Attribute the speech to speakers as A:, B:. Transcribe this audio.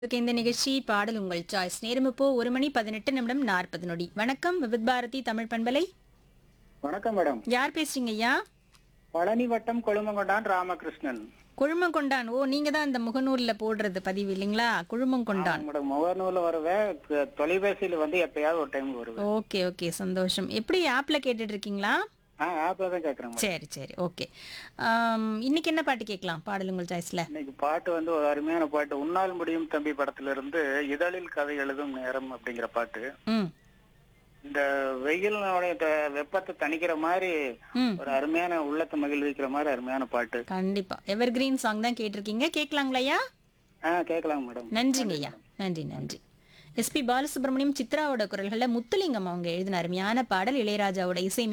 A: okay, இந்த நிகழ்ச்சி பாடல் உங்கள் சாய்ஸ் நேரம் இப்போ ஒரு மணி பதினெட்டு நிமிடம் நாற்பது நொடி வணக்கம் விவித் பாரதி தமிழ் பண்பலை
B: வணக்கம் மேடம்
A: யார் பேசுறீங்க ஐயா
B: பழனி வட்டம் கொழுமங்கொண்டான் ராமகிருஷ்ணன்
A: குழுமங்கொண்டான் ஓ நீங்க தான் இந்த முகநூல்ல போடுறது பதிவு இல்லைங்களா குழுமங்கொண்டான்
B: மேடம் முகநூல வருவேன் க- தொலைபேசியில வந்து எப்பயாவது ஒரு டைம் வருவேன்
A: ஓகே ஓகே சந்தோஷம் எப்படி ஆப்ல கேட்டுட்டு இருக்கீங்களா
B: ஆ ஆப்ல தான் கேக்குறேன் மேடம்
A: சரி சரி ஓகே ஆம், இன்னைக்கு என்ன பாட்டு கேட்கலாம் பாடல் உங்கள் சாய்ஸ்ல
B: இன்னைக்கு பாட்டு வந்து ஒரு அருமையான பாட்டு உன்னால் முடியும் தம்பி படத்துல இருந்து இதழில் கதை எழுதும் நேரம் அப்படிங்கிற பாட்டு
A: ம்
B: இந்த வெயிலினுடைய த- வெப்பத்தை தணிக்கிற மாதிரி
A: ம்
B: ஒரு அருமையான உள்ளத்தை மகிழ்விக்கிற மாதிரி அருமையான பாட்டு
A: கண்டிப்பா எவர் கிரீன் சாங் தான் கேட்டிருக்கீங்க கேட்கலாங்களா ஐயா
B: ஆ கேட்கலாம் மேடம்
A: நன்றிங்க ஐயா நன்றி நன்றி எஸ்பி பாலசுப்ரமணியம் சித்ராவோட குரல்கள்ல முத்துலிங்கம் அவங்க எழுதின அருமையான பாடல் இளையராஜாவோட இசை